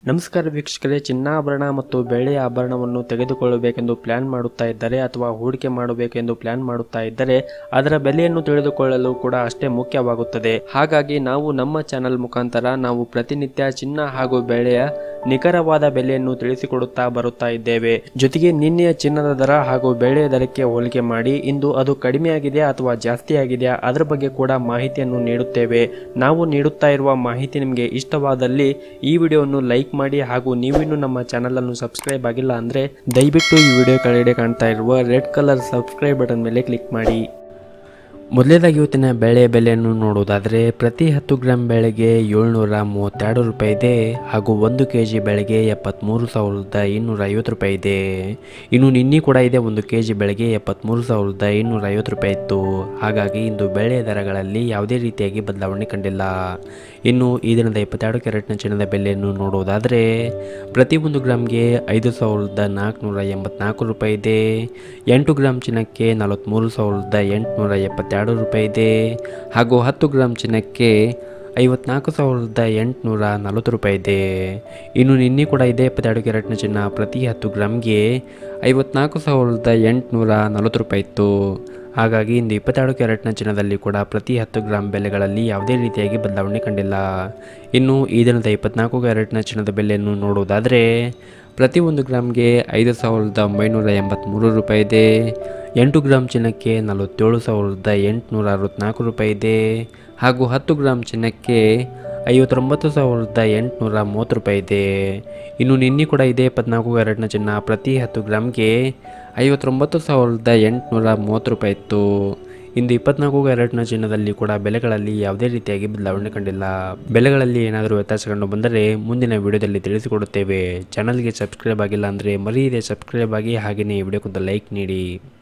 ನಮಸ್ಕಾರ ವೀಕ್ಷಕರೇ ಚಿನ್ನಾಭರಣ ಮತ್ತು ಬೆಳ್ಳಿಯ ಆಭರಣವನ್ನು ತೆಗೆದುಕೊಳ್ಳಬೇಕೆಂದು ಪ್ಲಾನ್ ಮಾಡುತ್ತಾ ಇದ್ದರೆ ಅಥವಾ ಹೂಡಿಕೆ ಮಾಡಬೇಕೆಂದು ಪ್ಲಾನ್ ಮಾಡುತ್ತಾ ಇದ್ದರೆ ಅದರ ಬೆಲೆಯನ್ನು ತಿಳಿದುಕೊಳ್ಳಲು ಕೂಡ ಅಷ್ಟೇ ಮುಖ್ಯವಾಗುತ್ತದೆ ಹಾಗಾಗಿ ನಾವು ನಮ್ಮ ಚಾನೆಲ್ ಮುಖಾಂತರ ನಾವು ಪ್ರತಿನಿತ್ಯ ಚಿನ್ನ ಹಾಗೂ ಬೆಳೆಯ ನಿಖರವಾದ ಬೆಲೆಯನ್ನು ತಿಳಿಸಿಕೊಡುತ್ತಾ ಬರುತ್ತಾ ಇದ್ದೇವೆ ಜೊತೆಗೆ ನಿನ್ನೆಯ ಚಿನ್ನದ ದರ ಹಾಗೂ ಬೆಳೆಯ ದರಕ್ಕೆ ಹೋಲಿಕೆ ಮಾಡಿ ಇಂದು ಅದು ಕಡಿಮೆಯಾಗಿದೆಯಾ ಅಥವಾ ಜಾಸ್ತಿ ಆಗಿದೆಯಾ ಅದರ ಬಗ್ಗೆ ಕೂಡ ಮಾಹಿತಿಯನ್ನು ನೀಡುತ್ತೇವೆ ನಾವು ನೀಡುತ್ತಾ ಇರುವ ಮಾಹಿತಿ ನಿಮಗೆ ಇಷ್ಟವಾದಲ್ಲಿ ಈ ವಿಡಿಯೋವನ್ನು ಲೈಕ್ ಮಾಡಿ ಹಾಗೂ ನೀವಿನ್ನೂ ನಮ್ಮ ಚಾನಲ್ ಅನ್ನು ಸಬ್ಸ್ಕ್ರೈಬ್ ಆಗಿಲ್ಲ ಅಂದ್ರೆ ದಯವಿಟ್ಟು ಈ ವಿಡಿಯೋ ಕೆಳಗಡೆ ಕಾಣ್ತಾ ಇರುವ ರೆಡ್ ಕಲರ್ ಸಬ್ಸ್ಕ್ರೈಬ್ ಬಟನ್ ಮೇಲೆ ಕ್ಲಿಕ್ ಮಾಡಿ ಮೊದಲನೇದಾಗಿ ಇವತ್ತಿನ ಬೆಳೆ ಬೆಲೆಯನ್ನು ನೋಡುವುದಾದರೆ ಪ್ರತಿ ಹತ್ತು ಗ್ರಾಂ ಬೆಳೆಗೆ ಏಳ್ನೂರ ಮೂವತ್ತೆರಡು ರೂಪಾಯಿ ಇದೆ ಹಾಗೂ ಒಂದು ಕೆ ಜಿ ಬೆಳೆಗೆ ಎಪ್ಪತ್ತ್ಮೂರು ಸಾವಿರದ ಇನ್ನೂರ ಐವತ್ತು ರೂಪಾಯಿ ಇದೆ ಇನ್ನು ನಿನ್ನೆ ಕೂಡ ಇದೆ ಒಂದು ಕೆ ಜಿ ಬೆಳೆಗೆ ಎಪ್ಪತ್ತ್ಮೂರು ಸಾವಿರದ ಇನ್ನೂರ ಐವತ್ತು ರೂಪಾಯಿ ಇತ್ತು ಹಾಗಾಗಿ ಇಂದು ಬೆಳೆ ದರಗಳಲ್ಲಿ ಯಾವುದೇ ರೀತಿಯಾಗಿ ಬದಲಾವಣೆ ಕಂಡಿಲ್ಲ ಇನ್ನು ಈ ದಿನದ ಇಪ್ಪತ್ತೆರಡು ಕ್ಯಾರೆಟ್ನ ಚಿನ್ನದ ಬೆಲೆಯನ್ನು ನೋಡುವುದಾದರೆ ಪ್ರತಿ ಒಂದು ಗ್ರಾಮ್ಗೆ ಐದು ಸಾವಿರದ ನಾಲ್ಕುನೂರ ಎಂಬತ್ನಾಲ್ಕು ರೂಪಾಯಿ ಇದೆ ಎಂಟು ಗ್ರಾಮ್ ಚಿನ್ನಕ್ಕೆ ನಲವತ್ತ್ಮೂರು ಸಾವಿರದ ಎಂಟುನೂರ ಎಪ್ಪತ್ತೆರಡು ರೂಪಾಯಿ ಇದೆ ಹಾಗೂ ಹತ್ತು ಗ್ರಾಮ್ ಚಿನ್ನಕ್ಕೆ ಐವತ್ನಾಲ್ಕು ಸಾವಿರದ ಎಂಟುನೂರ ನಲವತ್ತು ರೂಪಾಯಿ ಇದೆ ಇನ್ನು ನಿನ್ನೆ ಕೂಡ ಇದೆ ಇಪ್ಪತ್ತೆರಡು ಕ್ಯಾರೆಟ್ನ ಚಿನ್ನ ಪ್ರತಿ ಹತ್ತು ಗ್ರಾಮ್ಗೆ ಐವತ್ನಾಲ್ಕು ಸಾವಿರದ ಎಂಟುನೂರ ನಲವತ್ತು ರೂಪಾಯಿ ಇತ್ತು ಹಾಗಾಗಿ ಇಂದು ಇಪ್ಪತ್ತೆರಡು ಕ್ಯಾರೆಟ್ನ ಚಿನ್ನದಲ್ಲಿ ಕೂಡ ಪ್ರತಿ ಹತ್ತು ಗ್ರಾಮ್ ಬೆಲೆಗಳಲ್ಲಿ ಯಾವುದೇ ರೀತಿಯಾಗಿ ಬದಲಾವಣೆ ಕಂಡಿಲ್ಲ ಇನ್ನು ಈ ದಿನದ ಇಪ್ಪತ್ನಾಲ್ಕು ಕ್ಯಾರೆಟ್ನ ಚಿನ್ನದ ಬೆಲೆಯನ್ನು ನೋಡುವುದಾದರೆ ಪ್ರತಿ ಒಂದು ಗ್ರಾಮ್ಗೆ ಐದು ಸಾವಿರದ ಒಂಬೈನೂರ ಎಂಬತ್ತ್ಮೂರು ರೂಪಾಯಿ ಇದೆ ಎಂಟು ಗ್ರಾಮ್ ಚಿನ್ನಕ್ಕೆ ನಲವತ್ತೇಳು ಸಾವಿರದ ಎಂಟುನೂರ ಅರವತ್ತ್ನಾಲ್ಕು ರೂಪಾಯಿ ಇದೆ ಹಾಗೂ ಹತ್ತು ಗ್ರಾಮ್ ಚಿನ್ನಕ್ಕೆ ಐವತ್ತೊಂಬತ್ತು ಸಾವಿರದ ಎಂಟುನೂರ ಮೂವತ್ತು ರೂಪಾಯಿ ಇದೆ ಇನ್ನು ನಿನ್ನೆ ಕೂಡ ಇದೆ ಇಪ್ಪತ್ನಾಲ್ಕು ಕ್ಯಾರೆಟ್ನ ಚಿನ್ನ ಪ್ರತಿ ಹತ್ತು ಗ್ರಾಮ್ಗೆ ಐವತ್ತೊಂಬತ್ತು ಸಾವಿರದ ಎಂಟುನೂರ ಮೂವತ್ತು ರೂಪಾಯಿ ಇತ್ತು ಇಂದು ಇಪ್ಪತ್ನಾಲ್ಕು ಕ್ಯಾರೆಟ್ನ ಚಿನ್ನದಲ್ಲಿ ಕೂಡ ಬೆಲೆಗಳಲ್ಲಿ ಯಾವುದೇ ರೀತಿಯಾಗಿ ಬದಲಾವಣೆ ಕಂಡಿಲ್ಲ ಬೆಲೆಗಳಲ್ಲಿ ಏನಾದರೂ ವ್ಯತ್ಯಾಸ ಕಂಡು ಬಂದರೆ ಮುಂದಿನ ವಿಡಿಯೋದಲ್ಲಿ ತಿಳಿಸಿಕೊಡುತ್ತೇವೆ ಚಾನಲ್ಗೆ ಸಬ್ಸ್ಕ್ರೈಬ್ ಆಗಿಲ್ಲ ಅಂದರೆ ಮರೆಯದೆ ಸಬ್ಸ್ಕ್ರೈಬ್ ಆಗಿ ಹಾಗೆಯೇ ವಿಡಿಯೋಕ್ಕೊಂದು ಲೈಕ್ ನೀಡಿ